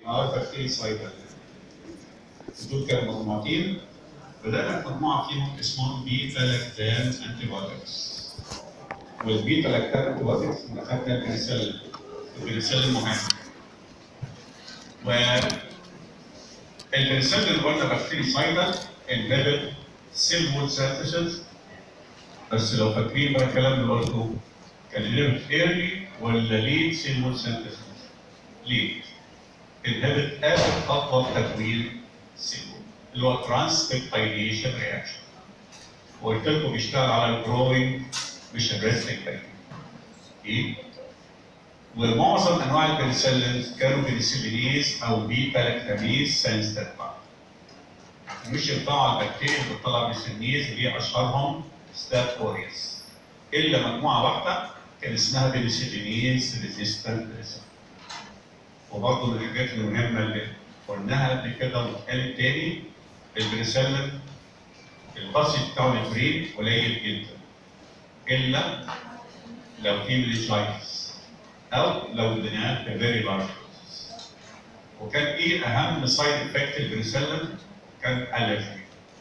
ار بكتيريا سايكل دول كانوا مجموعتين بدأنا مجموعة فيهم اسمهم بيتا لاكتام انتي بايوتكس والبيتا لاكتام انتي بايوتكس اللي خدنا البنسلين البنسلين مهم و البنسلين اللي قلنا بكتيريا سايكل انهبت سيل وول سينثيسيس بس لو فاكرين بقى الكلام اللي قلته كان انهبت ايرلي ولا ليد سيل وول سينثيسيس؟ ليد انهبت اخر خطوه في تكوين سيل اللي هو ترانسبيبتايليشن رياكشن وقلت لكم بيشتغل على الجروينج مش الريستنج ايه ومعظم انواع البنسلينز كانوا بنسلينيز او بيتا لاكتاميز سنسيتيف مش ينفعوا البكتيريا اللي بتطلع بنسلينيز اللي هي اشهرهم ستاف اوريوس الا مجموعه واحده كان اسمها بنسلينيز ريزيستنت وبرضه من الحاجات المهمه اللي قلناها قبل كده واتقالت تاني البنسلين الباسي بتاعه البرين قليل جدا الا لو في ميليجايتس او لو اديناه في فيري لارج وكان ايه اهم سايد افكت البنسلين كان الرجي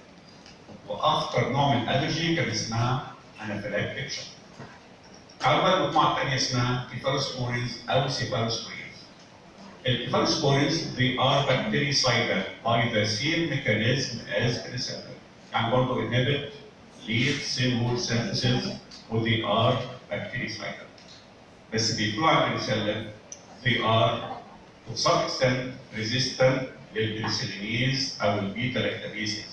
واخطر نوع من الالرجي كان اسمها انافيلاكتيك شوك تعالوا بقى المجموعه الثانيه اسمها كيفالوسبورينز او سيفالوسبورينز الكيفالوسبورينز they are bactericidal by the same mechanism as penicillin يعني برضه inhibit lead cell wall synthesis و they are bactericidal بس بيطلعوا على البنسلين they are to some extent resistant للبنسلينيز او البيتا لاكتاميز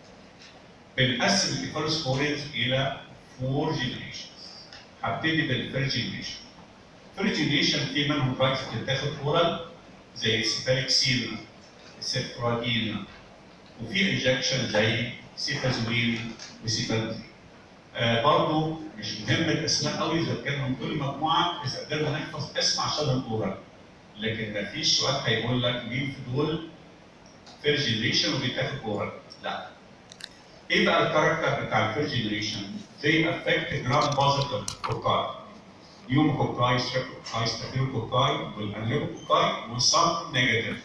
بنقسم الكيفالوسبورينز الى فور جنريشنز هبتدي بالفيرست جنريشن الفيرست جنريشن في منهم دراجز بتتاخد اورال زي السيفالكسين السيفرادين وفي انجكشن زي سيفازولين وسيفالوزين آه برضه مش مهم الاسماء قوي اذا كان من كل مجموعه اذا قدرنا نحفظ اسم عشان الاورال لكن ما فيش سؤال هيقول لك مين في دول فيرست جنريشن وبيتاخد اورال لا ايه بقى الكاركتر بتاع الفيرست جنريشن؟ they affect gram positive كوكاي نيوموكوكاي ستريبتوكاي ستافيلوكوكاي والانليوكوكاي وسم نيجاتيف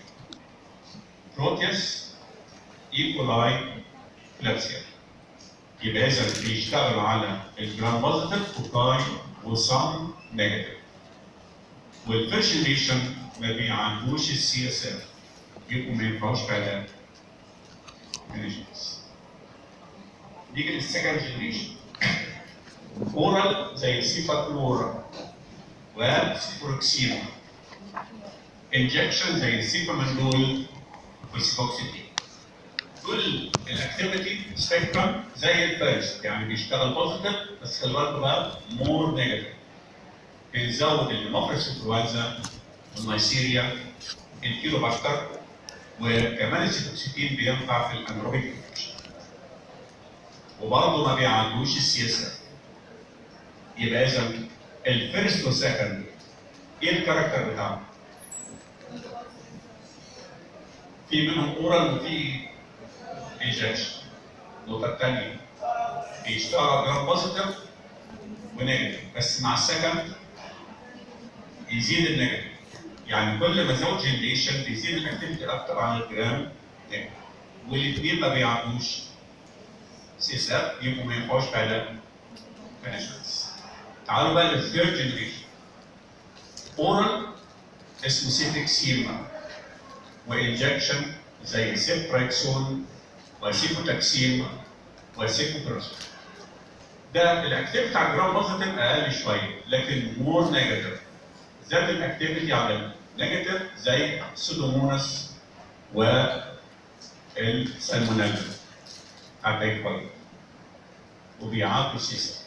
بروتيوس ايكولاي كلابسيا يبقى اذا بيشتغل على الجرام بوزيتيف كوكاي وسم نيجاتيف والفيرست جنريشن ما بيعندوش السي اس اف يبقوا ما ينفعوش فعلا انرجيز نيجي للسكند جنريشن اورال زي سيفاكلورا وسيفروكسيما انجكشن زي السيفامندول والسيفوكسيتين دول الاكتيفيتي سبيكترم زي الفيرست يعني بيشتغل بوزيتيف بس خلي بالكم بقى مور نيجاتيف بنزود المفرس انفلونزا النيسيريا الكيلوباكتر وكمان السيفوكسيتين بينفع في الانروبيك انفكشن وبرضه ما بيعالجوش السي اس اف يبقى اذا الفيرست والسكند ايه الكاركتر بتاعهم؟ في منهم اورال وفي انجكشن النقطه الثانيه بيشتغل جرام بوزيتيف ونيجاتيف بس مع السكند يزيد النيجاتيف يعني كل ما زود جنريشن بيزيد الاكتيفيتي اكتر عن الجرام نيجاتيف والاثنين ما بيعملوش سي اس اف يبقوا ما ينفعوش فعلا مانجمنتس تعالوا بقى للثيرد جنريشن اورال اسمه سيفكسيما وانجكشن زي سيبراكسون وسيفوتاكسين وسيفوبراسون ده الاكتيفيتي على الجرام بوزيتيف اقل شويه لكن مور نيجاتيف زاد الاكتيفيتي على النيجاتيف زي سودوموناس والسالمونيلا التايفويد وبيعاقبوا سيسا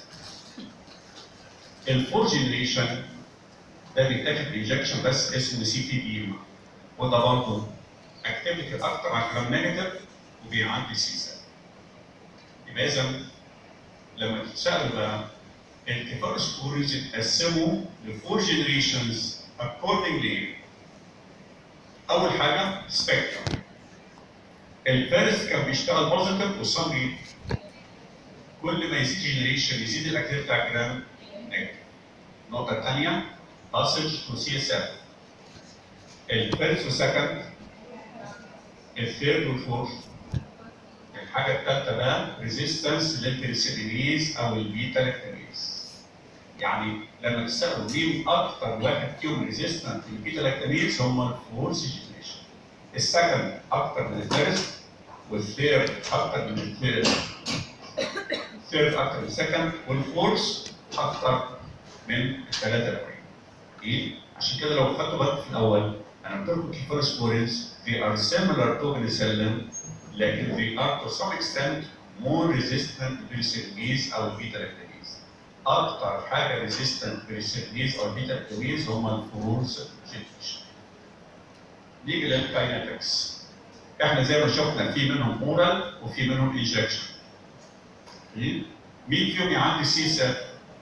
الفور جنريشن ده بيتاخد انجكشن بس اسمه سي تي بي وده برضه اكتيفيتي اكتر على الجرام نيجاتيف وبيعدي سيسا يبقى اذا لما تتسال بقى الكفار سكورز اتقسموا لفور جنريشنز accordingly اول حاجه سبيكترم الفارس كان بيشتغل بوزيتيف والصن كل ما يزيد جنريشن يزيد الاكتيف بتاع الجرام نيجاتيف النقطه الثانيه باسج تو سي اس اف الفيرست والسكند الثيرد والفورث الحاجه الثالثه بقى ريزيستنس للبريسيدينيز او البيتا لاكتاميز يعني لما تسالوا مين اكثر واحد فيهم ريزيستنت للبيتا لاكتاميز هم الفورث جنريشن السكند اكثر من الفيرست والثيرد اكثر من الثيرد الثيرد اكثر من السكند والفورث اكثر من الثلاثه الاولين ايه عشان كده لو خدتوا بالكم في الاول انا قلت لكم الفورسبورينز they are similar to penicillin لكن they are to some extent more resistant to penicillins او البيتا لاكتاميز اكتر حاجه resistant to penicillins او البيتا لاكتاميز هم الفورس جنريشن نيجي للكاينetics احنا زي ما شفنا في منهم اورال وفي منهم انجكشن مين فيهم يعدي سي سيل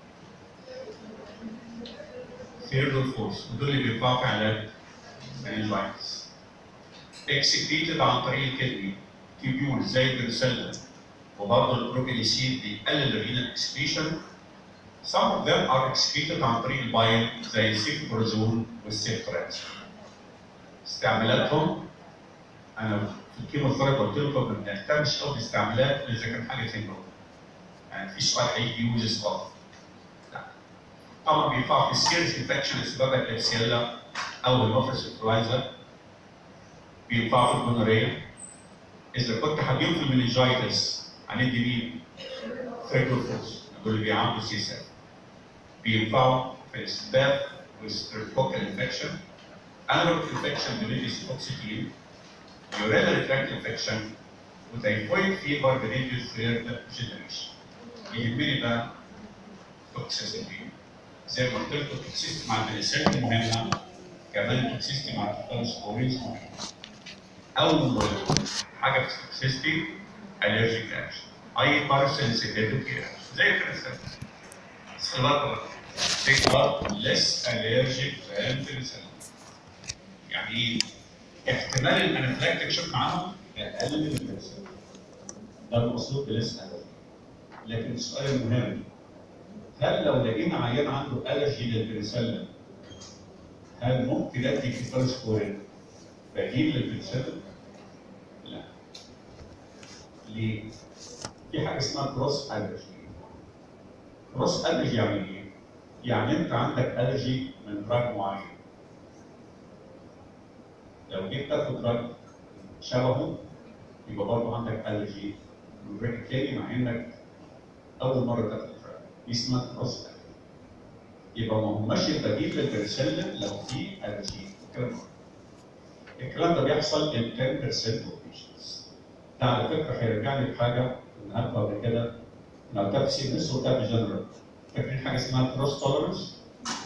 ثيرد والفورس ودول اللي بينفعوا في علاج meningitis اكسكريتد عن طريق الكدني تيبيول زي البنسلين وبرضه البروبيليسيد بيقلل الرينال اكسكريشن Some of them are excreted عن طريق البايل زي السيفبروزون والسيفترات استعمالاتهم انا في الكيموثيرابي قلت لكم ما بنهتمش قوي باستعمالات الا اذا كان حاجه سنجل يعني في سؤال هيجي يوز ستاف لا طبعا بينفع في السيريس انفكشن اسبابها الابسيلا او النوفس انفلونزا بينفع في الجونوريا اذا كنت هجيب في المننجايتس هندي مين؟ ثريكلوفوس دول اللي بيعملوا سي سيل بينفعوا في الاسباب والستريبتوكال انفكشن انالوج انفكشن بندي سيفوكسيتين يورينال تراكت انفكشن وتيفويد فيبر بندي ثيرد جنريشن يهمني بقى توكسيسيتي زي ما قلت لكم توكسيستي مع البنسلين مهمه كمان توكسيستي مع الفالسبورينز مهمه اول حاجه في التوكسيستي الرجيك اكشن هايبر سنسيتيفيتي رياكشن زي البنسلين بس خلي بالك they are less allergic than penicillin يعني احتمال الانافلاكتيك شوك معاهم اقل من البنسلين ده المقصود بليس allergic لكن السؤال المهم هل لو لقينا عيان عنده الرجي للبنسلين هل ممكن ادي كيفالسبورين بديل للبنسلين؟ لا. ليه؟ في حاجه اسمها كروس الرجي. كروس الرجي يعني ايه؟ يعني انت عندك الرجي من دراج معين. لو جيت تاخد دراج شبهه يبقى برضه عندك الرجي من دراج تاني مع انك اول مره تاخد دراج. دي اسمها كروس الرجي. يبقى ما هماش البديل للبنسلين لو في الرجي. الكلام ده الكلام ده بيحصل in 10% of patients. ده على فكره هيرجعني بحاجه النهارده قبل كده انا قلتها في سي اس وقلتها في جنرال. فاكرين حاجه اسمها كروس تولرنس؟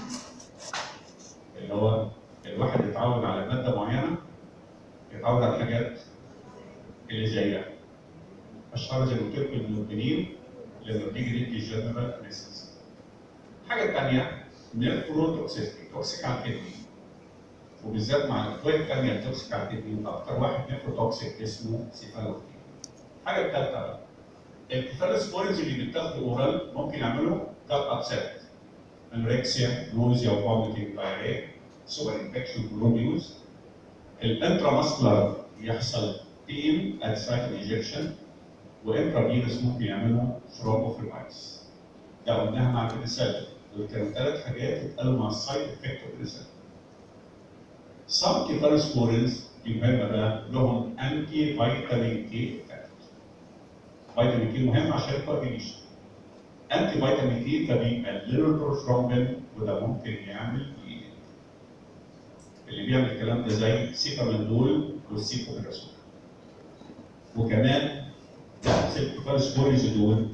اللي هو الواحد يتعود على ماده معينه يتعود على الحاجات اللي زيها. اشهر زي ما قلت لكم المدمنين لما بنيجي ندي جنرال انستيزيا. الحاجه الثانيه نيفروتوكسيستي توكسيك على الكدني. وبالذات مع الادويه الثانيه التوكسيك على الكدني اكثر واحد نيفروتوكسيك اسمه سيفالوفين. الحاجه الثالثه بقى الكفالوسبورينز اللي بيتاخدوا اورال ممكن يعملوا كات ابسيت انوركسيا نوزيا وفوميتنج دايريا سوبر انفكشن بلوميوز الانترا ماسكولار يحصل بين ات سايت انجكشن وانترا فيروس ممكن يعملوا ثرومبوفيلايتس ده قلناها مع البنسلين دول كانوا ثلاث حاجات اتقالوا مع السايد افكت اوف البنسلين Some cephalosporins يبقى بقى لهم انتي فيتامين كي افكت. فيتامين كي مهم عشان الكوagulation. انتي فيتامين كي فبيقللوا البروثرومبين وده ممكن يعمل bleeding. اللي بيعمل الكلام ده زي سيفامندول والسيفوبراسول. وكمان السيفالوسبورينز دول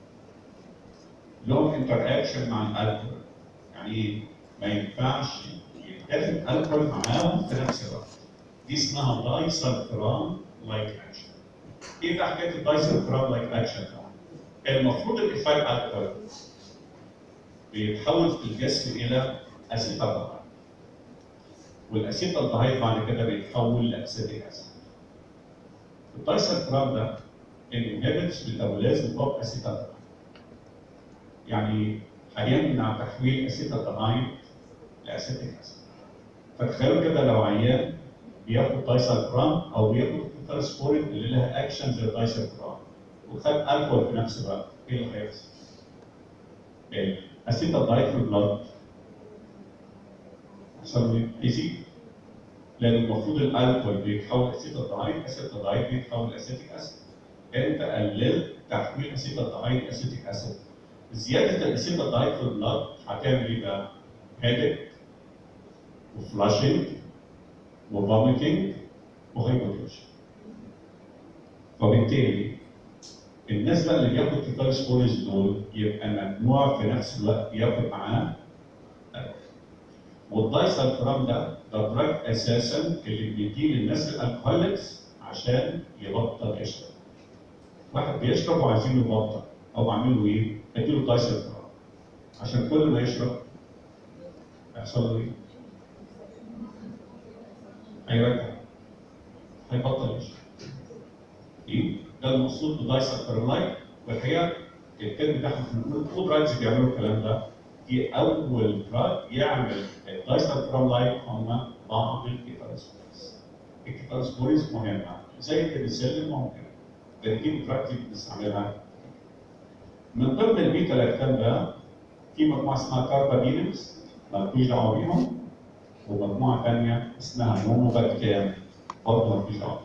لهم انتر اكشن مع الالكول. يعني ما ينفعش يتاخد الكول معاهم في نفس الوقت. دي اسمها دايسلفران لايك اكشن. ايه بقى حكايه الدايسلفران لايك اكشن ده؟ المفروض الايثايل الكول بيتحول في الجسم الى اسيتالدهايد. والاسيتالدهايد بعد كده بيتحول لاسيتيك اسيد. الدايسلفران ده انهبتس ميتابوليزم اوف اسيتالدهايد. يعني هيمنع تحويل اسيتالدهايد لاسيتيك اسيد. فتخيلوا كده لو عيان بياخد دايسلفرام او بياخد كيفالوسبورين اللي لها اكشن زي الدايسلفرام وخد الكول في نفس الوقت ايه اللي هيحصل؟ الاسيتالدايد في البلد يحصل له يزيد لان المفروض الالكول بيتحول اسيتالدايد اسيتالدايد بيتحول اسيتيك اسيد انت قللت تحويل اسيتالدايد اسيتيك اسيد زياده الاسيتالدايد في البلد هتعمل ايه بقى؟ هيدك وفلاشنج وفوميتنج وهايبوتنشن فبالتالي الناس بقى اللي بياخد كيفالوسبوريز دول يبقى ممنوع في نفس الوقت ياخد معاه والدايسلفرام ده ده دراج اساسا اللي بيديه للناس الالكهوليكس عشان يبطل يشرب. واحد بيشرب وعايزين يبطل او اعمل له ايه؟ اديله دايسلفرام عشان كل ما يشرب هيحصل له ايه؟ هيرجع هيبطل يشرب. ايه؟ ده المقصود بدايسلفراملايد والحقيقه الترم ده احنا بنقول تو دراجز بيعملوا الكلام ده دي اول دراج يعمل الدايسلفراملايد هم بعض الكيفالوسبوريز. الكيفالوسبوريز مهمه زي البنسلين ممكن بنجيب دراج دي بنستعملها من ضمن البيتا لاكتام ده في مجموعه اسمها كاربابينمز مالكوش دعوه بيهم ومجموعه ثانيه اسمها نوموباكتام برضه مالكوش دعوه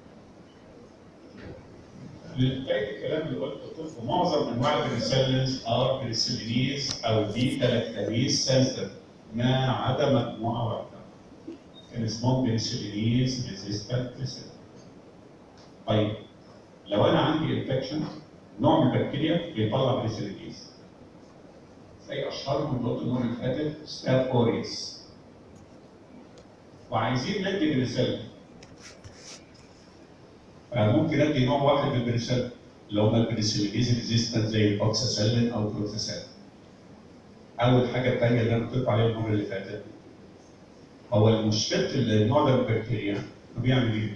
لبقية الكلام اللي قلته لكم معظم انواع البنسلينز ار بنسلينيز او بيتا لاكتاميز سنسيتيف ما عدا مجموعه واحده كان اسمهم بنسلينيز ريزيستنت طيب لو انا عندي انفكشن نوع من البكتيريا بيطلع بنسلينيز زي اشهرهم اللي قلت النوع اللي فاتت ستاف اوريس وعايزين ندي بنسلين فممكن ادي نوع واحد من البنسلين اللي هم البنسلينيز ريزيستنت زي الاوكساسيلين او البروفيسال. اول حاجه الثانيه اللي انا قلت عليها المره اللي فاتت هو المشكله النوع ده من البكتيريا بيعمل ايه؟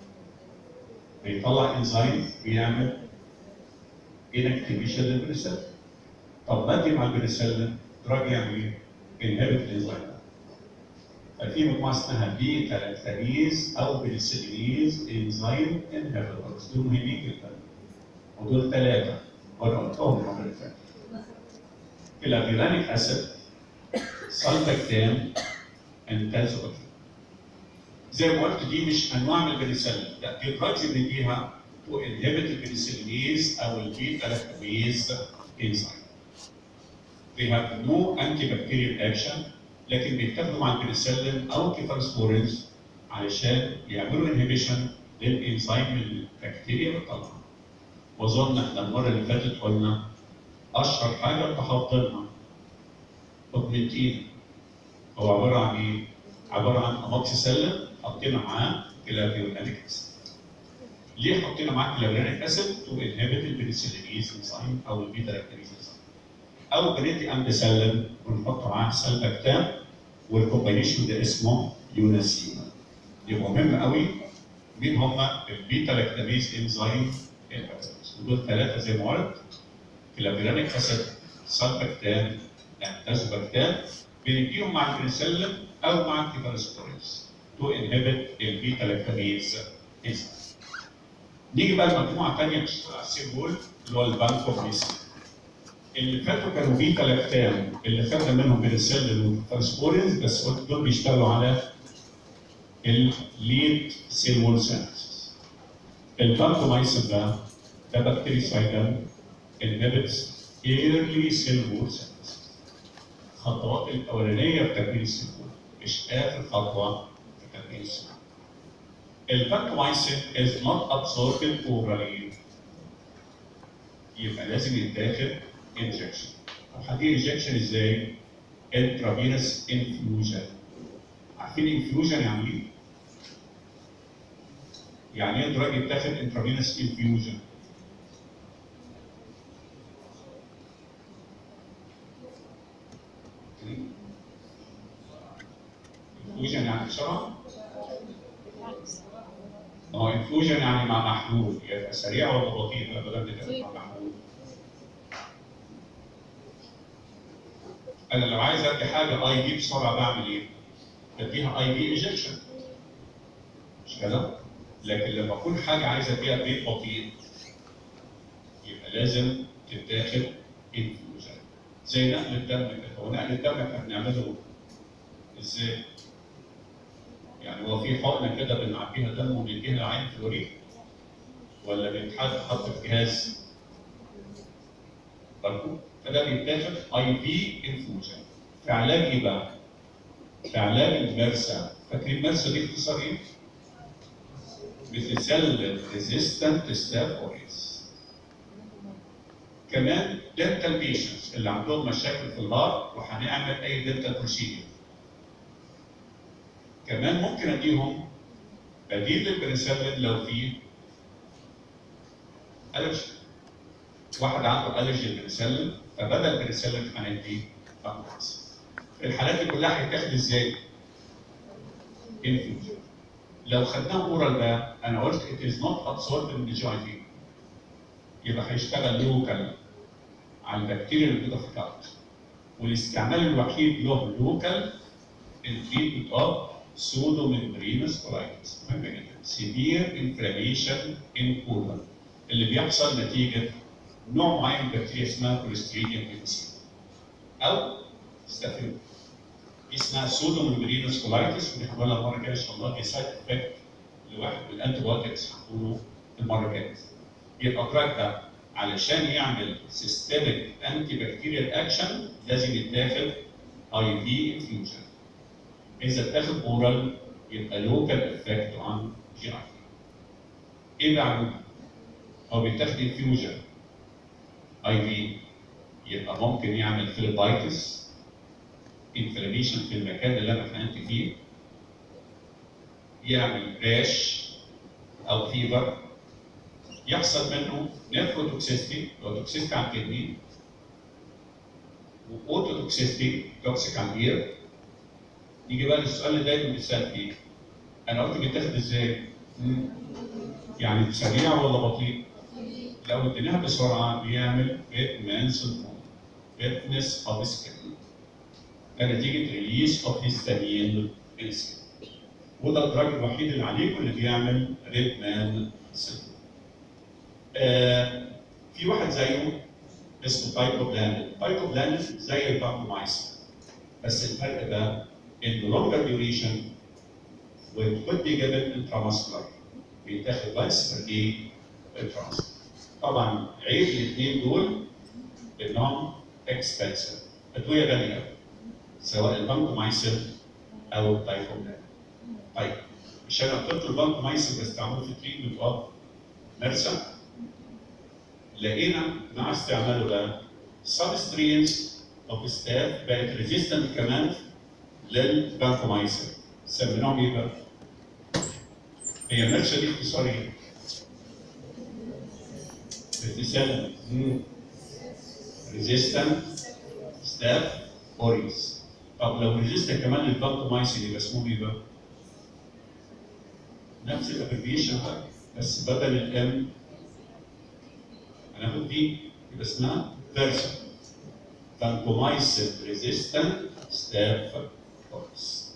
بيطلع انزيم بيعمل انكتيفيشن للبنسلين. طب ما ادي مع البنسلين دراج يعمل ايه؟ انهبت الانزيم ففي مجموعه اسمها بيتا لاكتاميز او بنسلينيز انزيم انهبيتورز دول مهمين جدا ودول ثلاثه وانا قلتهم المره اللي فاتت الافيرانيك اسيد سالفاكتام انتازوباتين زي ما قلت دي مش انواع من البنسلين لا دي دراجز بنديها تو انهبت البنسلينيز او البيتا لاكتاميز انزيم They have no antibacterial action لكن بيتاخدوا مع البنسلين او الكيفالوسبورينز علشان يعملوا انهبيشن للانزيم البكتيريا بتطلعها. واظن احنا المره اللي فاتت قلنا اشهر حاجه انت حافظينها اوجمنتين هو عباره عن ايه؟ عباره عن اموكسيسيلين حطينا معاه كلافيولانيك اسيد. ليه حطينا معاه كلافيولانيك اسيد؟ تو انهبت البنسلينيز انزيم او البيتا لاكتاميز انزيم. او بريتي امبسلين ونحط معاه سلبكتام والكومبينيشن ده اسمه يوناسيون يبقى مهم قوي مين هم البيتا لاكتاميز انزيم ودول ثلاثه زي ما قلت كلافيرانيك اسيد سلبكتام انتازوبكتام بنديهم مع البنسلين او مع الكيفالوسبورينز تو انهبت البيتا لاكتاميز انزيم نيجي بقى لمجموعه ثانيه بتشتغل على السيمبول اللي هو البانكوبليسين اللي فاتوا كانوا بيتا لاكتام اللي خدنا منهم بنسلين والفاسفورينز بس قلت دول بيشتغلوا على الليد سيل وول سينثيسيس البانكومايسين ده ده بكتيريسايدال انهبتس ايرلي سيل وول سينثيسيس الخطوات الاولانيه في تكوين السيل وول مش اخر خطوه في تكوين السيل البانكومايسين is not absorbed orally يبقى لازم يتاخد انجكشن طب هدي انجكشن ازاي؟ انترافينوس انفيوجن عارفين انفيوجن يعني ايه؟ يعني ايه دراج يتاخد انترافينوس انفيوجن؟ انفيوجن يعني بسرعه؟ ما هو انفيوجن يعني مع محلول يبقى سريع ولا بطيء؟ لا بدل كده مع محلول انا لو عايز ادي حاجه اي دي بسرعه بعمل ايه؟ بديها اي في انجكشن مش كده؟ لكن لما اكون حاجه عايزه اديها بيت بطيء يبقى لازم تتاخد انفيوجن زي نقل الدم كده هو نقل الدم احنا بنعمله ازاي؟ يعني هو في حقنه كده بنعبيها دم وبنديها للعين في الوريد ولا بيتحط حط في جهاز برضه فده بيتاخد اي في انفيوجن في علاج ايه بقى؟ في علاج المرسى فاكرين المرسى دي اختصار ايه؟ بتسلل ريزيستنت ستاف اوريس كمان دنتال بيشنتس اللي عندهم مشاكل في الهارت وهنعمل اي دنتال بروسيجر كمان ممكن اديهم بديل للبنسلين لو في الرجي واحد عنده الرجي للبنسلين فبدل البنسلين هنديه بانكس الحالات دي كلها هيتاخد ازاي؟ انفيوجن لو خدناه اورال بقى انا قلت it is not absorbed in the GIT يبقى هيشتغل لوكال على البكتيريا اللي موجوده في الكارت والاستعمال الوحيد له لوكال التريتمنت اوف سودو ميمبرينس كولايتس مهم جدا سيفير انفلاميشن ان كولون اللي بيحصل نتيجه نوع معين من البكتيريا اسمها كوليستريديوم بيتسين او ستافيلوكوكس دي اسمها سودو ميمبرينس كولايتس ودي هنقولها المره الجايه ان شاء الله دي سايد افكت لواحد من الانتي بايوتكس هنقوله المره الجايه يبقى الدراج ده علشان يعمل سيستميك انتي بكتيريال اكشن لازم يتاخد اي في انفيوجن اذا اتاخد اورال يبقى لوكال افكت عن جي اي ايه بقى هو بيتاخد انفيوجن اي في يبقى ممكن يعمل فيلبايتس انفلاميشن في المكان اللي انا اتخانقت فيه يعمل راش او فيبر يحصل منه نيفروتوكسيستي او توكسيستي على الكدني واوتوتوكسيستي توكسيك على الاير يجي بقى السؤال اللي دايما بيتسال فيه انا قلت بيتاخد ازاي؟ مم. يعني سريع ولا بطيء؟ لو اديناها بسرعه بيعمل بيتمان سندروم فيتنس اوف سكين ده نتيجه ريليس اوف هيستامين في السكين وده الدراج الوحيد اللي عليكم اللي بيعمل ريد مان سندروم آه في واحد زيه اسمه تايكوبلاند تايكوبلاند زي البامبومايسين بس الفرق ده انه لونجر ديوريشن وكود بي جيفن انتراماسكولار بيتاخد بس بر دي انتراماسكولار طبعا عيب الاثنين دول انهم اكسبنسيف ادويه غاليه قوي سواء البانكومايسين او التايكوبلاند طيب مش انا اخترت البانكومايسين بستعمله في تريتمنت اوف نرسا لقينا مع استعماله ده سبسترينز اوف ستاف بقت ريزيستنت كمان للبانكومايسين سميناهم ايه بقى؟ هي النرسا دي اختصار ايه؟ اختصار ريزيستنت ستاف اوريس طب لو ريزيستنت كمان للبانكومايسين يبقى اسمه ايه بقى؟ نفس الابريفيشن بس بدل الام هناخد دي يبقى اسمها فيرسا فانكومايسين ريزيستنت ستاف اوريس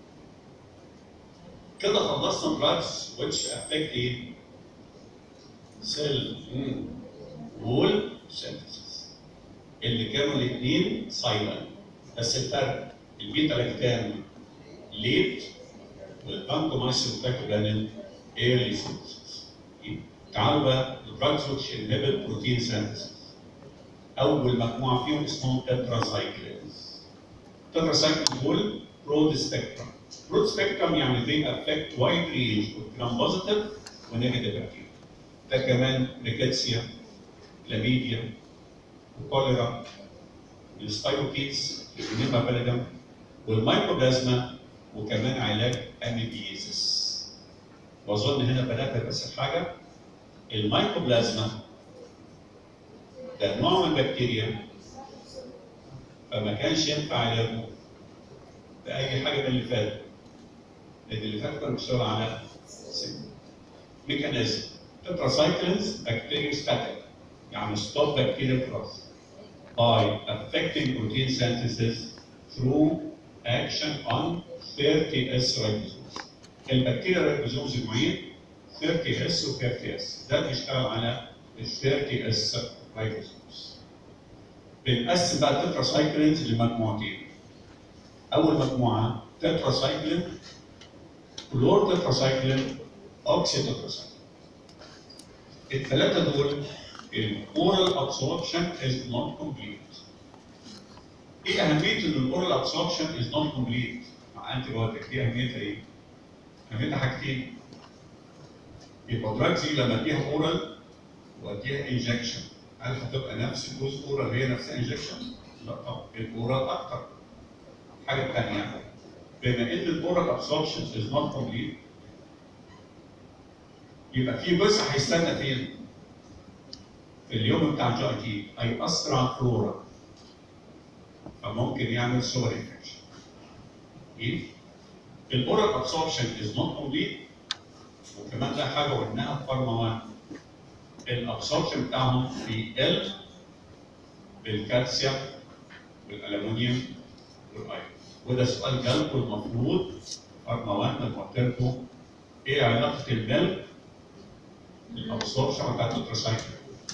كده خلصنا دراجز which affect ايه؟ سيل وول سينثيسيس اللي كانوا الاثنين سايلنت بس الفرق البيتا لاكتام ليت والبانكومايسين وتاكوبلانين ايرلي سينثيسيس تعالوا بقى الدراجز which inhibit protein synthesis اول مجموعه فيهم اسمهم تتراسايكلينز تتراسايكلين دول برود سبيكترم برود سبيكترم يعني they affect wide range of gram positive ونيجاتيف bacteria ده كمان ريكيتسيا كلاميديا وكوليرا الستايلوكيتس الانيما بلدم والمايكروبلازما وكمان علاج اميبيزيس واظن هنا بنات بس حاجه المايكروبلازما ده نوع من البكتيريا فما كانش ينفع علاجه باي حاجه من اللي فات لان اللي فات كان بيشتغل على ميكانيزم tetracyclines bacteriostatic يعني stop bacterial growth by affecting protein synthesis through action on 30S ribosomes. البكتيريا ribosomes نوعين 30S و 30S ده بيشتغل على ال 30S ribosomes. بنقسم بقى التتراسايكلينز لمجموعتين. أول مجموعة تتراسايكلين كلور تتراسايكلين اوكسي تتراسايكلين. الثلاثة دول الاورال ابسوربشن از نوت كومبليت. ايه اهميه ان الاورال ابسوربشن از نوت كومبليت مع انتي بايوتيك دي اهميتها ايه؟ اهميتها حاجتين يبقى دراجز دي لما اديها اورال واديها انجكشن هل هتبقى نفس الدوز اورال هي نفس انجكشن؟ لا طبعا الاورال اكتر الحاجه الثانيه بما ان الاورال ابسوربشن از نوت كومبليت يبقى في جزء هيستنى فين؟ في اليوم بتاع الجي اي تي هيأثر على الفلورا فممكن يعمل سوبر انفكشن. ايه؟ الاورال ابسوربشن از نوت كومبليت وكمان ده حاجه قلناها في فارما 1 الابسوربشن بتاعهم بيقل بالكالسيوم والالومنيوم والايرون وده سؤال جالكم المفروض فارما 1 لما قلت لكم ايه علاقه الملك الابسوربشن بتاعت التراسايكل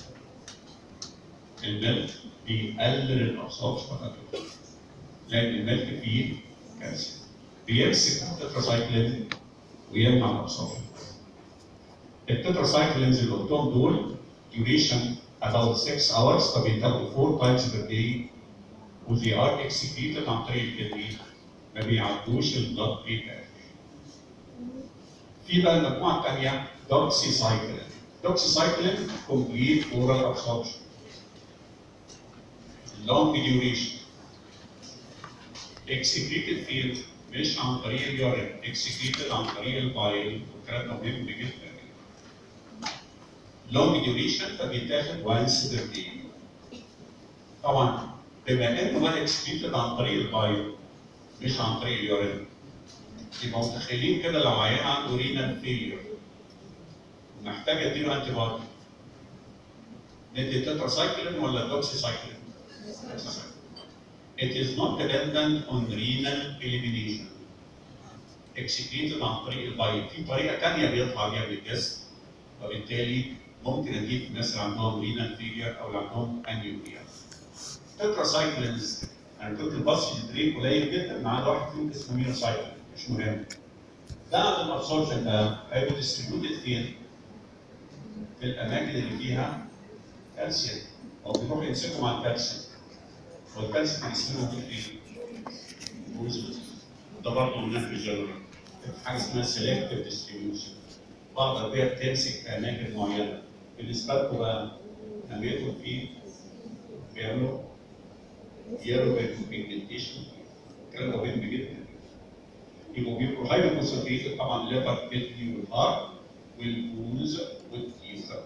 الملك بيقلل الابسوربشن بتاعت لان الملك فيه كالسيوم بيمسك التتراسايكلين ويمنع الابسوربشن التتراسايكلينز اللي قلتهم دول duration about 6 hours فبيتاخدوا 4 times per day و they are executed عن طريق الكدني ما بيعدوش البلاد بري في بقى المجموعه الثانيه دوكسيسايكلين دوكسيسايكلين complete oral absorption long duration executed field مش عن طريق اليورين executed عن طريق البايل والكلام ده مهم جدا long duration فبيتاخد once per day طبعا بما انه ما executed عن طريق البايل مش عن طريق اليورين يبقى متخيلين كده لو عيان عنده رينال فيلير محتاج اديله انتي بايوتيك ندي تتراسايكلين ولا دوكسيسايكلين؟ It is not dependent on renal elimination. Executed عن طريق البايل، في طريقة تانية بيطلع بيها من الجسم وبالتالي ممكن اجيب الناس اللي عندهم رينال فيلير او اللي عندهم انيوريا. تتراسايكلينز انا كنت الباص دريك قليل جدا ما عدا واحد فيهم اسمه مينوسايكلين مش مهم. ده عند الابسوربشن ده هيبقى ديستريبيوتد فين؟ في الاماكن اللي فيها كالسيوم او بيروحوا يمسكوا مع الكالسيوم والكالسيوم بيسموه فين؟ ده برضه من ناحيه الجلوره حاجه اسمها سيلكتيف ديستريبيوشن بعض الادويه بتمسك في اماكن معينه بالنسبه لكم بقى اهميتهم فيه بيعملوا يارو بيجمنتيشن الكلام ده مهم جدا يبقوا بيبقوا هايلي كونسنتريتد طبعا الليفر كدني والهارت والبوز والتيوثر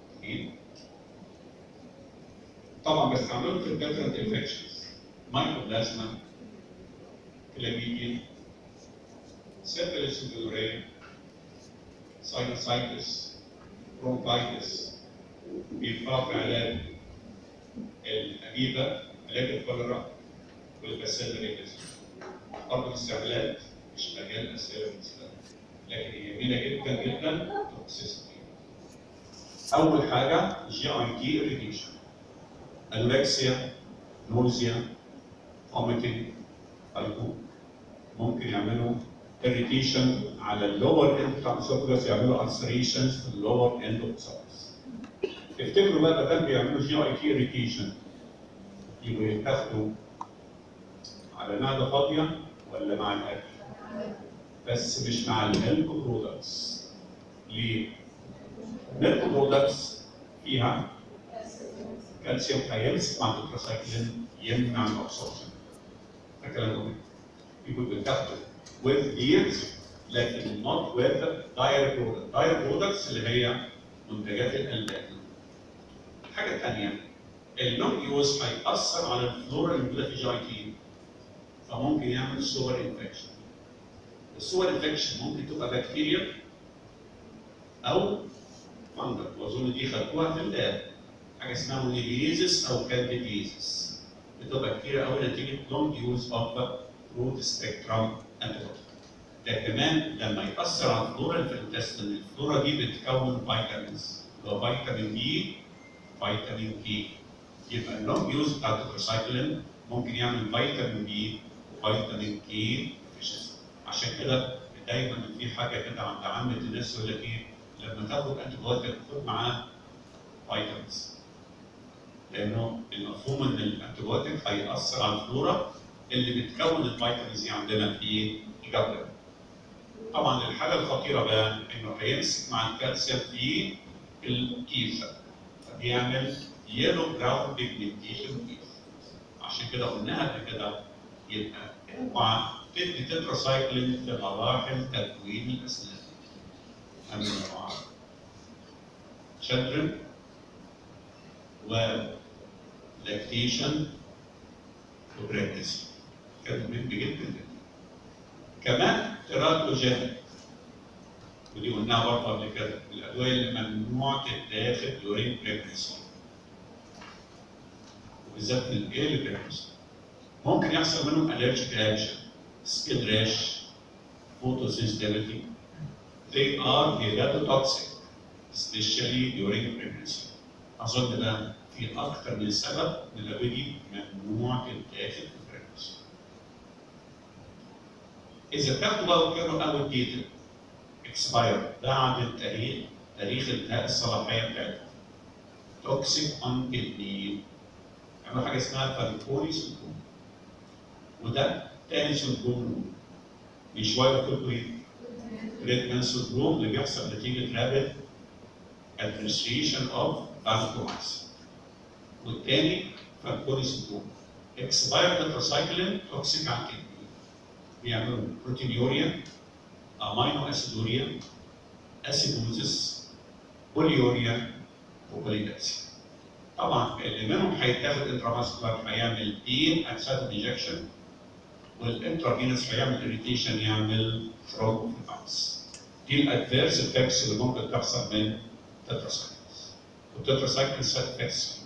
طبعا بستعمله في الديفرنت انفكشنز مايكوبلازما كلاميديا سيفيلس وجلوريا ساينوسايتس برونكايتس بينفع في علاج الاميبا علاج الكوليرا والباسيلاريتس برضه الاستعمالات مش مجال اسئله بالنسبه لكن يهمنا جدا جدا توكسيستي اول حاجه جي اي تي اريتيشن انوركسيا نوزيا فوميتنج الكو ممكن يعملوا اريتيشن على اللور اند بتاع الاسوفجاس يعملوا ulcerations في اللور اند اوف الاسوفجاس افتكروا بقى بدل بيعملوا جي اي تي اريتيشن يبقوا يتاخدوا على معده فاضيه ولا مع الاكل بس مش مع الميلك برودكتس ليه؟ الميلك برودكتس فيها كالسيوم هيمسك مع التتراسايكلين يمنع الابسوربشن ده كلام مهم يبقوا بتاخده with years لكن not with dairy products dairy products اللي هي منتجات الالبان الحاجه الثانيه النون يوز هيأثر على الفلورا اللي موجوده في جي اي تي فممكن يعمل سوبر انفكشن السوبر انفكشن ممكن تبقى بكتيريا او فانجل واظن دي خدتوها في اللاب حاجه اسمها مونيليزس او كانديديزس بتبقى كتير قوي نتيجه لونج يوز اوف برود سبيكترم انتيبودي ده كمان لما يأثر على الفلورا اللي في الانتستين الفلورا دي بتكون فيتامينز اللي هو فيتامين بي فيتامين كي يبقى اللونج يوز بتاع التتراسايكلين ممكن يعمل فيتامين بي وفيتامين كي ديفيشنسي عشان كده دايما في حاجه كده عند عامه الناس يقول لك ايه لما تاخد انتي بايوتيك خد معاه فيتامينز لانه المفهوم ان الانتي بايوتيك هيأثر على الفلورا اللي بتكون الفيتامينز دي عندنا في الجبل طبعا الحاجه الخطيره بقى انه هيمسك مع الكالسيوم في الكيس فبيعمل يلو براون بيجمنتيشن كيس عشان كده قلناها قبل كده يبقى اوعى تدي تتراسايكلين في مراحل تكوين الاسنان أمن الرعاة children و lactation و pregnancy كان مهم جدا كمان تراتوجين ودي قلناها برضه قبل كده الادويه اللي ممنوع تتاخد during pregnancy وبالذات في الايرلي pregnancy ممكن يحصل منهم allergic reaction skin rash photosensitivity they are hepatotoxic especially during pregnancy اظن ده في اكثر من سبب من الادويه دي ممنوع تتاخد في pregnancy اذا بتاخدوا بقى وكانوا اوت ديتد اكسباير بعد التاريخ تاريخ انتهاء الصلاحيه بتاعتها توكسيك اون كدني عملوا حاجه اسمها فالكوني سندروم وده تاني سندروم من شويه قلت ايه؟ ريتمان سندروم اللي بيحصل نتيجه رابد administration of vancomycin والتاني فالكوني سندروم اكسباير تتراسايكلين توكسيك على الكدني بيعملوا بروتينيوريا امينو اسيدوريا اسيدوزس بوليوريا وبوليداسيا طبعا اللي منهم هيتاخد انترافاسكولار هيعمل بين اند سايتو انجكشن والانترافينوس هيعمل اريتيشن يعمل ثرومبوفيبانس دي الادفيرس افكتس اللي ممكن تحصل من تتراسايكلز والتتراسايكل سايد افكتس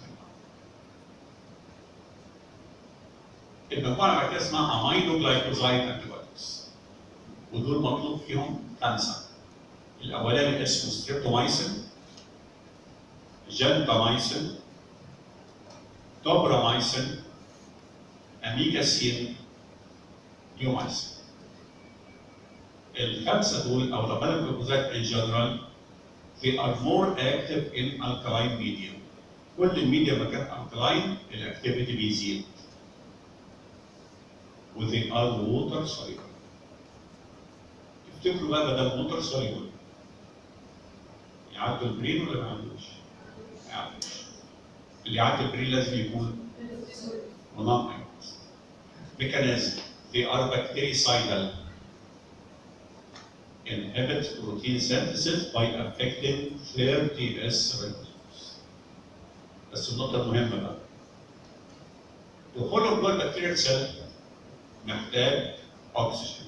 المجموعه بعد كده اسمها امينو جلايكوزايد انتيبيوتكس ودول مطلوب فيهم خمسه الاولاني اسمه ستريبتومايسين جنتامايسين توبرامايسين اميجاسين نيومايسين الخمسه دول او the glycoside in general they are more active in alkaline medium كل الميديا ما كانت alkaline الاكتيفيتي بيزيد و they are water soluble تفتكروا بقى بدل water soluble يعدوا البرين ولا ما يعدوش؟ ما يعدوش اللي يعدي البرين لازم يكون منظم mechanism they are bactericidal inhibit protein synthesis by affecting 30S ribosomes بس النقطة المهمة بقى دخولهم جوه البكتيريا سيل محتاج oxygen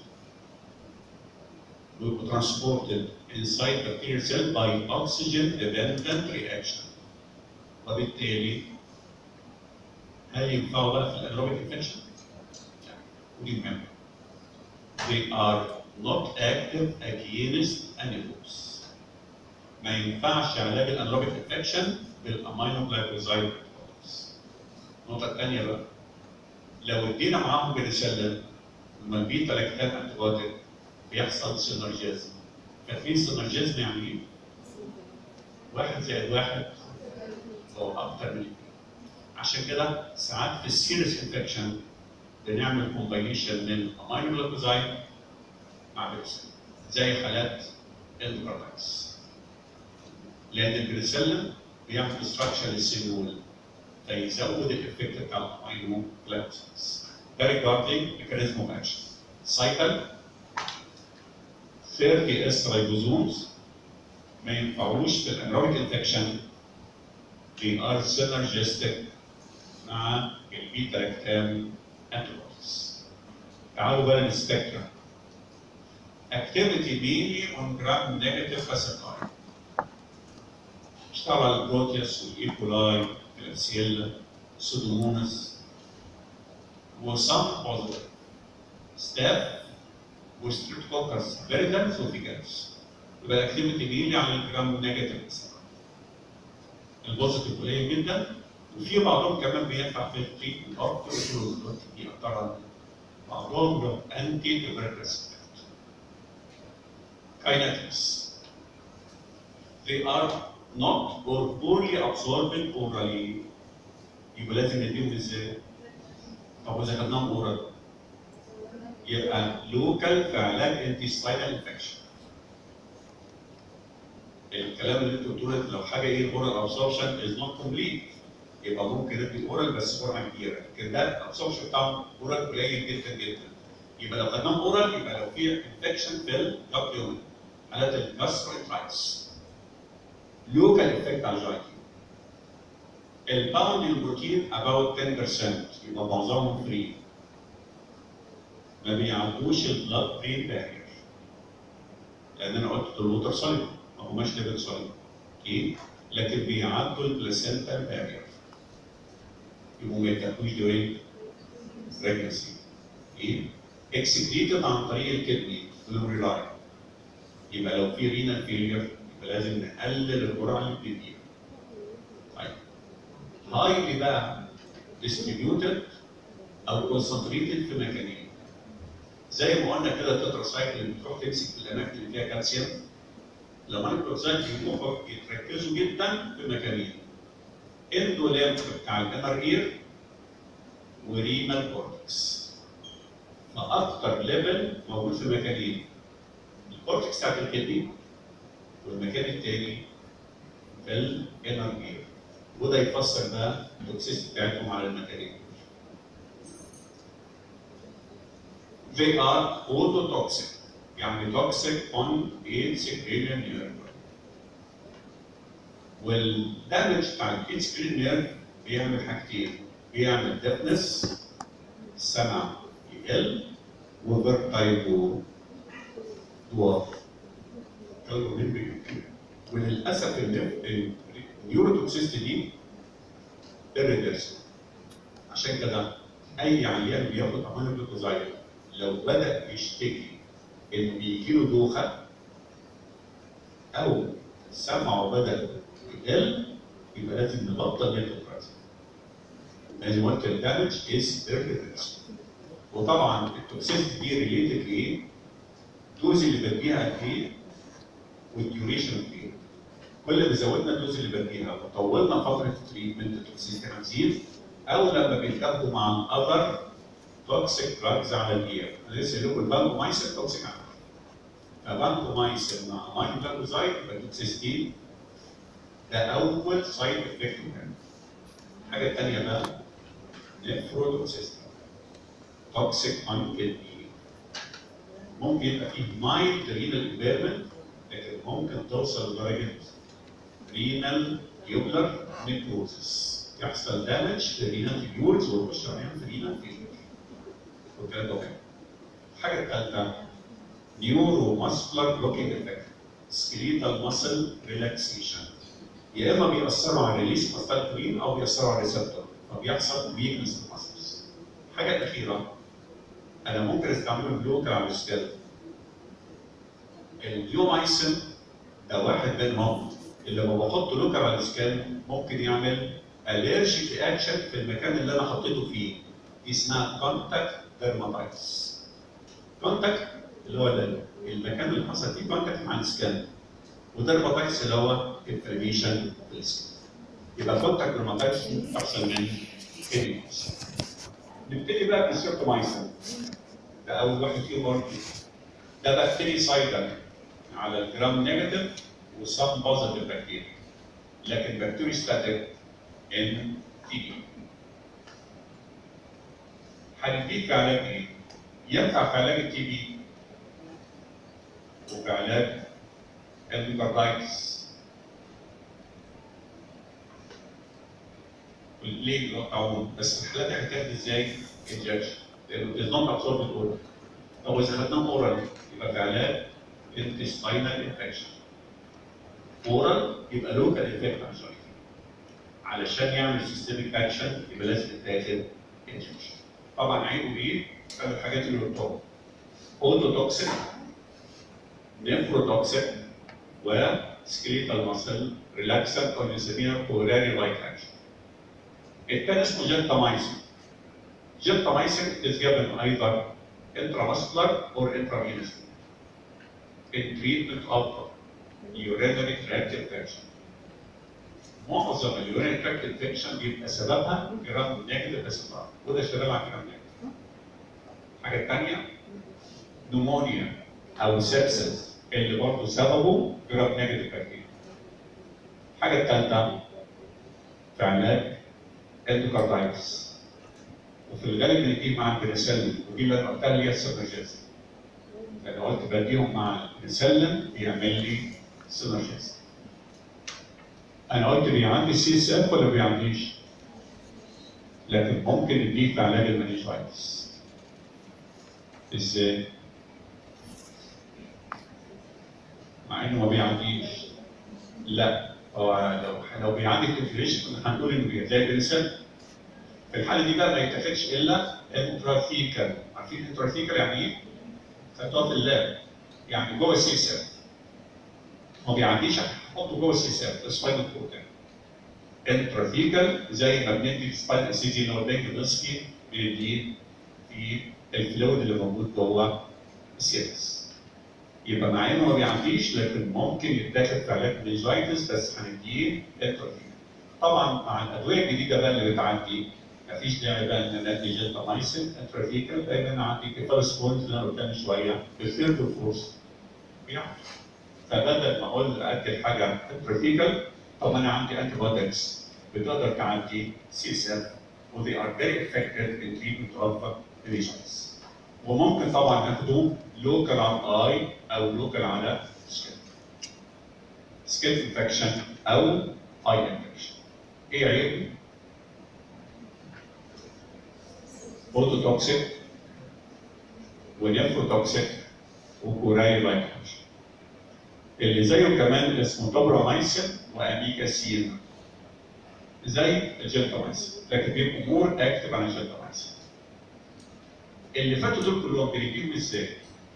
will be transported inside bacterial cell by oxygen dependent reaction وبالتالي هل ينفعوا بقى في الانروبيك انفكشن؟ لا ودي مهمة they are not active against anaerobes ما ينفعش علاج الانروبيك انفكشن بالامينو جلايكوزايد النقطة الثانية بقى لو ادينا معاهم بنسلين لما البيتا لاكتات انتيبيوتيك بيحصل سينرجيزم فاكرين سينرجيزم يعني ايه؟ واحد زائد واحد هو اكتر من اثنين عشان كده ساعات في السيريس انفكشن بنعمل كومباينيشن من امينو جلايكوزايد مع بنسلين زي حالات البرودكتس لان البنسلين بيعمل ديستراكشن للسيلول فيزود الافكت بتاع الامينو جلايكوزايدز ده regarding mechanism of action cycle 30 اس رايبوزومز ما ينفعوش في الانروبيك انفكشن they are synergistic مع البيتا لاكتام antibodies تعالوا بقى للسبكترم activity mainly on gram negative receptor اشتغل البروتيوس والايكولاي الابسيلا سودوموناس وسم بوزيتيف ستاف وستريبتوكوكس فيريدنس وفيجانس يبقى الاكتيفيتي مينلي على الجرام نيجاتيف البوزيتيف قليل جدا وفي بعضهم كمان بينفع في التريتمنت اوف دي اكتر بعضهم انتي تبركس kinetics they are not or poorly absorbing orally يبقى لازم نديهم ازاي؟ طب واذا خدناهم اورال يبقى لوكال في علاج intestinal انفكشن الكلام اللي انتوا بتقولوا لو حاجه ايه اورال ابسوربشن از نوت كومبليت يبقى ممكن ندي اورال بس جرعه كبيره لكن ده الابسوربشن بتاعهم اورال قليل جدا جدا يبقى لو خدناهم اورال يبقى لو في انفكشن في الجاب يومن حالات الجاستروانترايتس لوكال افكت على الجايتي الباوند البروتين about 10% يبقى معظمهم فري ما بيعدوش البلاد برين بارير لان انا قلت دول ووتر سوليد ما هماش ليفل سوليد اوكي لكن بيعدوا البلاسينتا بارير يبقوا ما يتاكلوش دورين بريجنسي اوكي اكسكريتد عن طريق الكدني فلوريلاي يبقى لو في رينال فيلير يبقى لازم نقلل الجرعه اللي بنديها طيب هايلي بقى ديستريبيوتد او كونسنتريتد في مكانين زي ما قلنا كده التتراسايكل اللي بتروح تمسك في الاماكن اللي فيها كالسيوم لما التتراسايكل يروحوا يتركزوا جدا في مكانين اندوليمف بتاع الانر اير ورينال كورتكس فاكتر ليفل موجود في مكانين الكورتكس بتاعت الكدني والمكان الثاني في الانر اير وده يفسر بقى التوكسيستي بتاعتهم على المكانين they are ototoxic يعني toxic on a secretion nerve والدمج بتاع الانسكرين نيرف بيعمل حاجتين بيعمل ديفنس السمع يقل وفيرتايجو ضعف كانوا مهم وللاسف النيوروتوكسيستي دي irreversible عشان كده اي عيان بياخد امونيوم جلوكوزايد لو بدا يشتكي ان بيجيله دوخه او سمعه بدا يقل يبقى لازم نبطل نيتروبرازين لازم وقت الدمج از irreversible وطبعا التوكسيستي دي ريليتد لايه؟ الدوز اللي بديها قد ايه؟ والديوريشن قد ايه؟ كل ما زودنا الدوز اللي بديها وطولنا فتره التريتمنت التوكسيستي هتزيد او لما بيتاخدوا مع الاذر توكسيك دراجز على الاير لسه لكم البانكومايسين توكسيك على فبانكومايسين مع ماين جلاكوزايد يبقى توكسيستين ده اول سايد افكت مهم الحاجه الثانيه بقى نفروتوكسيستي توكسيك on kidney ممكن يبقى فيه مايلد رينال امبيرمنت لكن ممكن توصل لدرجه رينال يوبلر نيكروزس يحصل دامج في الرينال تيبيولز ويخش عليهم في الرينال فيلر والكلام ده مهم الحاجه الثالثه نيورو ماسكولار بلوكينج افكت سكريتال ماسل ريلاكسيشن يا اما بيأثروا على ريليس ماستالكولين او بيأثروا على الريسبتور فبيحصل ويكنس في الماسلز الحاجه الاخيره انا ممكن استعمله بلوكر على السكيل اليومايسين ده واحد منهم اللي لما بحط لوكر على السكيل ممكن يعمل الرجيك رياكشن في المكان اللي انا حطيته فيه دي اسمها كونتاكت ديرماتايتس كونتاكت اللي هو المكان اللي حصل فيه كونتاكت مع السكين وديرماتايتس اللي هو انفلاميشن في السكين يبقى كونتاكت ديرماتايتس تحصل من كيميكالز نبتدي بقى بالسيرتومايسين ده اول واحد فيهم برضه ده بكتيري سايدر على الجرام نيجاتيف وسب بوزيتيف بكتيريا لكن بكتيري ستاتيك ان تي بي هنديك في علاج ايه؟ ينفع في علاج التي بي وفي علاج الميكاردايتس والليه اللي هو تعاون بس في الحالات دي هتاخد ازاي؟ انجكشن لانه از نوت ابسورب اورال او اذا خدناه اورال يبقى في علاج intestinal انفكشن اورال يبقى لوكال افكت على الجوينت علشان يعمل سيستميك اكشن يبقى لازم يتاخد انجكشن طبعا عيبه ايه؟ كانوا الحاجات اللي قلتهم اوتوتوكسيك نيفروتوكسيك وسكريتال ماسل ريلاكسنت او بنسميها كوراري لايك اكشن الثاني اسمه جنتامايسين جنتامايسين is given either intramuscular or intravenously in treatment of urinary tract infection معظم اليورين تراكت انفكشن بيبقى سببها جرام نيجاتيف اسيدار وده شغال على جرام نيجاتيف. الحاجه الثانيه نمونيا او سيبسس اللي برضه سببه جرام نيجاتيف بكتيريا. الحاجه الثالثه في علاج اندوكاردايتس وفي الغالب بنجيب مع البنسلين ودي اللي انا قلتها اللي هي السينرجيزم. لان قلت بديهم مع البنسلين بيعمل لي سينرجيزم. انا قلت بيعدي سي اس اف ولا بيعديش؟ لكن ممكن نديه في علاج المانيجايتس. ازاي؟ مع انه ما بيعديش. لا هو لو لو بيعدي الانفليشن كنا هنقول انه بيتلاقي الانسان. في الحاله دي بقى ما يتاخدش الا انتراثيكال. عارفين انتراثيكال يعني ايه؟ خدتوها في اللاب. يعني جوه السي اس اف. ما بيعديش هتحطه جوه السي اس اف السباينال كورد انتراثيكال زي ما بندي في سباينال اسيدي اللي هو البنجلسكي بنديه في الفلويد اللي موجود جوه السي اس يبقى مع انه ما بيعديش لكن ممكن يتاخد في علاج مينجايتس بس هنديه انتراثيكال طبعا مع الادويه الجديده بقى اللي بتعدي مفيش داعي بقى ان انا ادي جنتامايسين انتراثيكال لان انا عندي كيفالسبونز اللي انا قلتها من شويه بالثيرد فورس بيعدي فبدل ما اقول ادي حاجه انترفيكال طب انا عندي انتي بودكس بتقدر تعدي سي اس اف و they are very effective in treatment of lesions. وممكن طبعا ناخده لوكال على الاي او لوكال على سكين. سكين انفكشن او اي انفكشن. ايه عيوبه؟ اوتوتوكسيك ونيفروتوكسيك وكوراي لايك اكشن. اللي زيه كمان اسمه توبرامايسين واميكاسين زي الجنتامايسين لكن بيبقوا مور اكتف عن الجنتامايسين اللي فاتوا دول كلهم بنجيبهم ازاي؟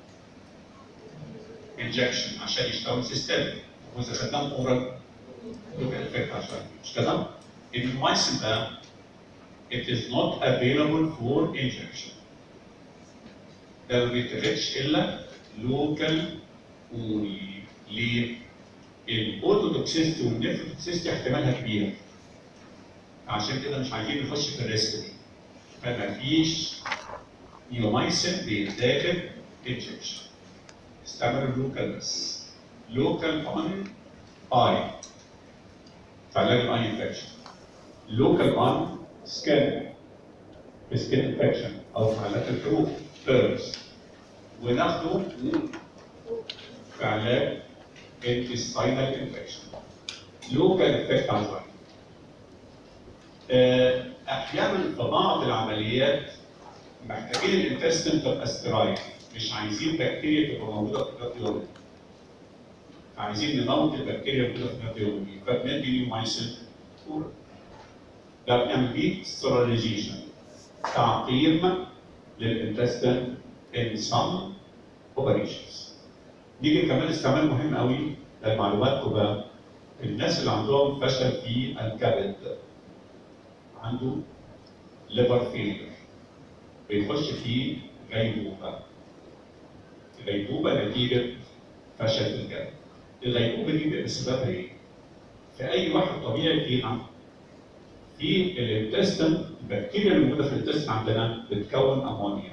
انجكشن عشان يشتغلوا سيستم واذا خدناهم اورال لوكال افكت عشان مش كده؟ المايسين ده it is not available for injection ده ما بيتاخدش الا لوكال اونلي ليه؟ الاوتوتوكسيستي والنيفروتوكسيستي احتمالها كبير. عشان كده مش عايزين نخش في الريسك دي. فما فيش نيومايسين بيتاخد انجكشن. استعملوا اللوكال بس. لوكال اون اي في علاج الاي انفكشن. لوكال اون سكين في سكين انفكشن او في علاج الحروق بيرز. وناخده في علاج intestinal infection. local effect على الوعي. احيانا في بعض العمليات محتاجين الانتستين تبقى سترايل مش عايزين بكتيريا تبقى موجوده في الراديولوجي. عايزين نموت البكتيريا الموجوده في الراديولوجي فبندي نيومايسين ده بنعمل بيه ستيرلايزيشن تعقيم للانتستين in some operations. نيجي كمان استعمال مهم قوي لمعلوماتكم بقى الناس اللي عندهم فشل في الكبد عنده ليفر فيلير بيخش في غيبوبه غيبوبه نتيجه فشل في الكبد الغيبوبه دي بيبقى سببها ايه؟ في اي واحد طبيعي فينا في الانتستين البكتيريا اللي موجوده في الانتستين عندنا بتكون امونيا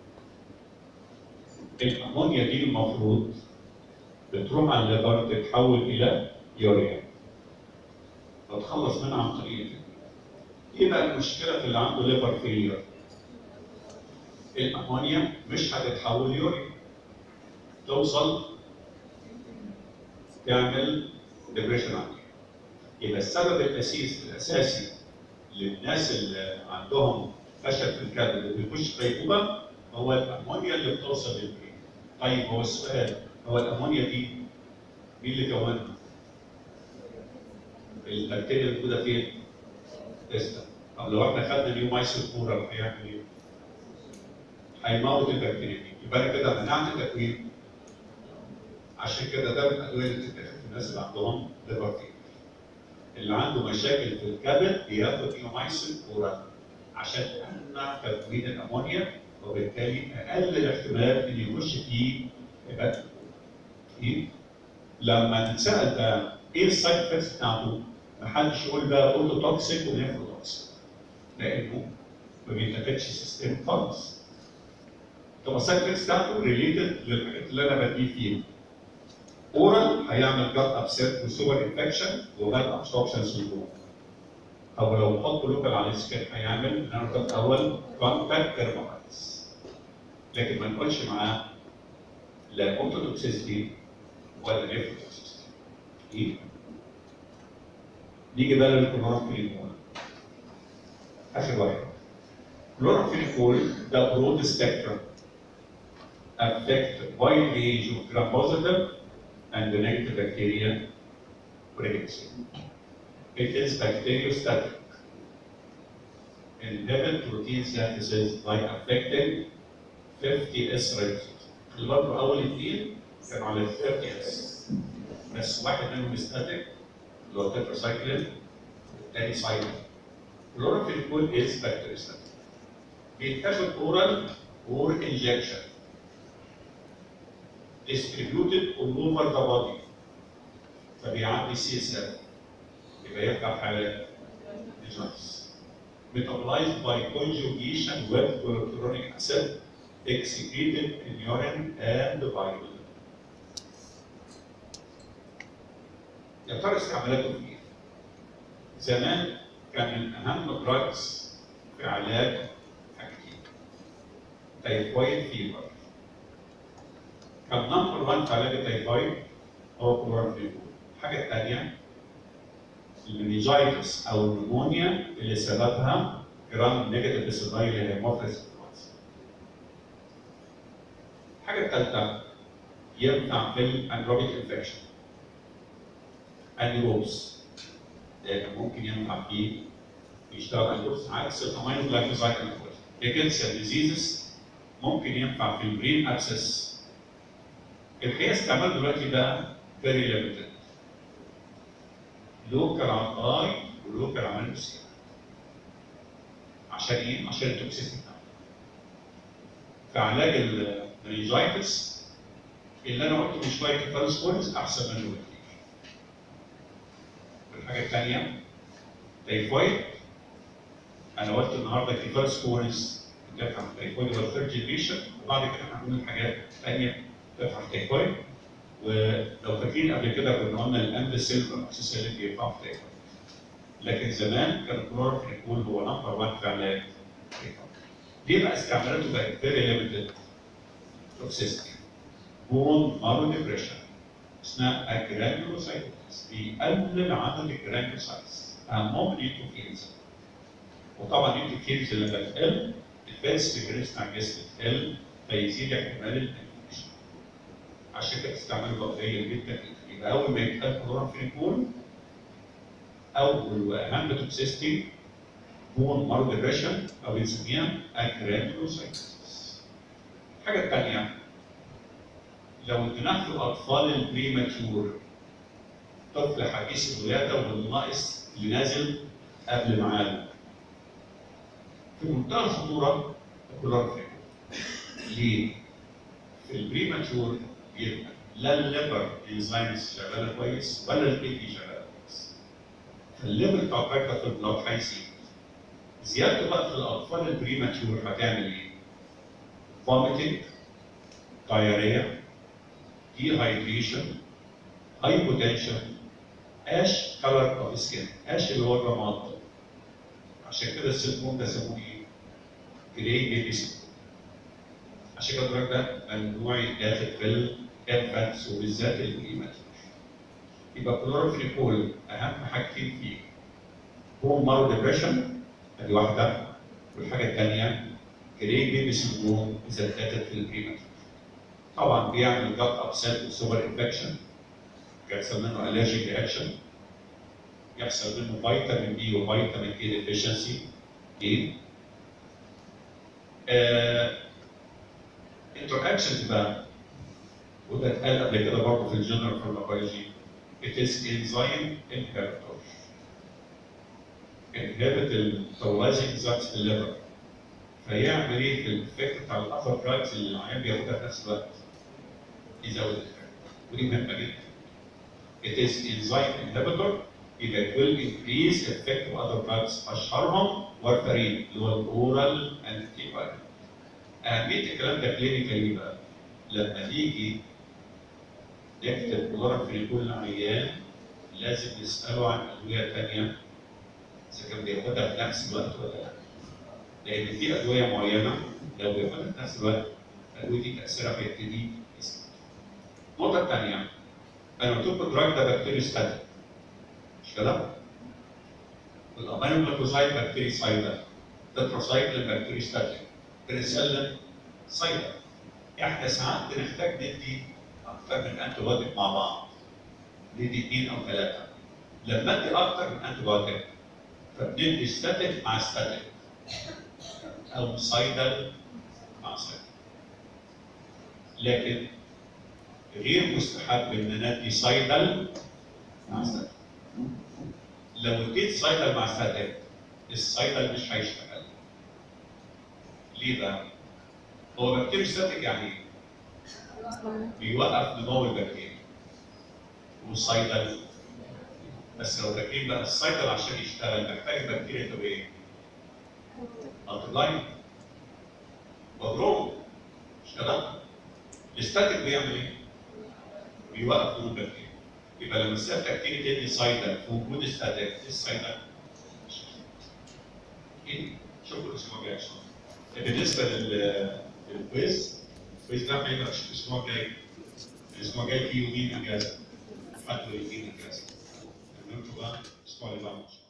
الامونيا دي المفروض بتروح على الليفر تتحول الى يوريا بتخلص منها عن طريق ايه بقى المشكله في اللي عنده ليفر فيلير الامونيا مش هتتحول يوريا توصل تعمل ديبريشن عندي يبقى السبب الاساسي الاساسي للناس اللي عندهم فشل في الكبد اللي بيخش غيبوبه هو الامونيا اللي بتوصل للبرين طيب هو السؤال هو الامونيا دي مين اللي كونها؟ البكتيريا اللي موجوده فين؟ تستا طب لو احنا خدنا نيو مايسل كورال هيعمل ايه؟ هيموت البكتيريا دي يبقى أنا كده منعت تكوين عشان كده ده من الادويه اللي بتتاخد في الناس اللي عندهم ليفر فيلر اللي عنده مشاكل في الكبد بياخد نيومايسين اورال عشان تمنع تكوين الامونيا وبالتالي اقل الاحتمال ان يخش فيه هبات إيه؟ لما نتسال بقى ايه السايد افكتس بتاعته؟ محدش يقول بقى اوتو توكسيك ونيفرو توكسيك لانه ما بيتاخدش سيستم خالص. طب السايد افكتس بتاعته ريليتد للحاجات اللي انا بديه فيها. اورال هيعمل جات ابسيت وسوبر انفكشن وجات ابسوربشن سندروم. او لو حط لوكال على السكين هيعمل نرجع اول كونتاكت ديرماتايتس. لكن ما نقولش معاه لا اوتوتوكسيستي ولا نيفروتوكسيستي. ايه؟ نيجي بقى للكلوروفينيكول. اخر واحد. كلوروفينيكول ده برود سبيكترم affect wide range of gram-positive and negative bacteria pregnancy. It is bacteriostatic. Inhibit protein synthesis by affecting 50 S ribosome. اللي برضه أول اثنين كانوا على 30 S. بس واحد منهم static اللي هو tetracycline والتاني cycline. Chlorophyll is bacteriostatic. بيتاخد oral or injection. distributed all over the body فبيعدي سي اس اف يبقى يفتح حالات الجنس metabolized by conjugation with chloronic acid excreted in urine and bile يا ترى استعمالاته في ايه؟ زمان كان من اهم دراجز في علاج حاجتين تايفويد فيبر كان نمبر 1 في علاج التايفويد هو كلورامفينول. الحاجة الثانية المنيجايتس أو النمونيا اللي سببها جرام نيجاتيف بيسودايل هيموفيلس الحاجة الثالثة ينفع في الانروبيك انفكشن انيروبس لأن ممكن ينفع فيه يشتغل انيروبس عكس الامينو جلايكوزايد انيروبس ريكنسيال ديزيزز ممكن ينفع في البرين ابسس الحقيقه استعمال دلوقتي بقى فيري ليميتد لوكال على الاي ولوكال على السكين عشان ايه؟ عشان التوكسيستي بتاعته في علاج المنيجايتس اللي انا قلته من شويه كفالوسبورينز احسن منه بكتير والحاجه الثانيه تايفويد انا قلت النهارده كفالوسبورينز بتدافع عن التايفويد هو الثيرد جنريشن وبعد كده هنقول حاجات ثانيه تدافع عن التايفويد ولو فاكرين قبل كده كنا قلنا الامبسيل والامسيسيل بيرفعوا في التايفويد لكن زمان كان الكلورفينيكول هو نمبر 1 في علاج التايفويد ليه بقى استعمالاته بقت فيري ليميتد توكسيستي بون مارو ديبريشن اسمها اجرانيولوسايتوس بيقلل عدد الجرانيولوسايتس اهمهم النيوتروفيلز وطبعا النيوتروفيلز لما بتقل الفيرست ديجريس بتاع الجسم بتقل فيزيد احتمال الانفكشن عشان كده استعماله بقى قليل جدا يبقى اول ما يتقال كلورامفينيكول اول واهم توكسيستي بون مارو ديبريشن او بنسميها اجرانيولوسايتوس الحاجه الثانيه لو اديناه في الاطفال البريماتيور طفل حديث الولاده والناقص اللي نازل قبل ميعاده في منتهى الخطوره الكلورفين ليه؟ في البريماتيور بيبقى لا الليفر انزيمز شغاله كويس ولا الكدني شغاله كويس فالليفر بتاع الفاكتور في البلاد هيزيد زيادته بقى في الاطفال البريماتيور هتعمل ايه؟ vomiting diarrhea dehydration hypotension ash color of skin ash اللي هو الرماد عشان كده السيمبوم ده سموه ايه؟ جراي بيبي سيمبوم عشان كده الدرج ده ممنوع يتاخد في الانفانتس وبالذات البريماتيور يبقى كلوروفينيكول اهم حاجتين فيه هو مارو ديبريشن ادي واحده والحاجه الثانيه جراي بيبي سيندروم اذا اتاخد في البريماتيور طبعا بيعمل جات ابسيت وسوبر انفكشن يحصل منه الرجيك رياكشن يحصل منه فيتامين بي وفيتامين كي ديفيشنسي ايه آه انتراكشنز بقى وده اتقال قبل كده برضه في الجنرال فارماكولوجي it is enzyme inhibitor inhibit التوازن ذات في الليفر فيعمل ايه في الافكت بتاع الاذر دراجز اللي العيان بياخدها في نفس الوقت يزود الافكت ودي مهمه جدا it is enzyme inhibitor يبقى it will increase effect of other drugs اشهرهم وارفرين اللي هو الاورال انتي بايوتيك اهميه الكلام ده كلينيكالي بقى لما نيجي نكتب ورق في كل عيان لازم نساله عن ادويه ثانيه اذا كان بياخدها في نفس الوقت ولا لا لان في ادويه معينه لو بياخدها في نفس الوقت الادويه دي تاثيرها بيبتدي يسكت النقطه الثانيه انا قلت لكم الدراج ده بكتيريا ستاتيك مش كده؟ الامينو جلوكوزايد بكتيريا سايدا تتراسايكل بكتيريا ستاتيك بنسلم سايدا احنا ساعات بنحتاج ندي اكثر من انتي بايوتيك مع بعض ندي اثنين او ثلاثه لما ادي اكثر من انتي بايوتيك فبندي ستاتيك مع ستاتيك او سايدل مع سايدل لكن غير مستحب ان ندي سايدل مع ستاتيك لو اديت سايدل مع ستاتيك السايدل مش هيشتغل ليه بقى؟ هو بكتيريا ستاتيك يعني ايه؟ بيوقف نمو البكتيريا والصيدل بس لو فاكرين بقى الصيدل عشان يشتغل محتاج البكتيريا تبقى ايه؟ مالتبلاين وجرو مش كده؟ الاستاتيك بيعمل ايه؟ بيوقف نمو البكتيريا يبقى لما الستاتيك تيجي تدي صيدل في وجود استاتيك الصيدل مش ايه؟ شوفوا الاسبوع الجاي ان شاء الله بالنسبه لل- للكويز الكويز ده ما يبقاش الاسبوع الجاي الاسبوع الجاي فيه يومين اجازه حد واثنين اجازه نرجو بقى الاسبوع اللي بعده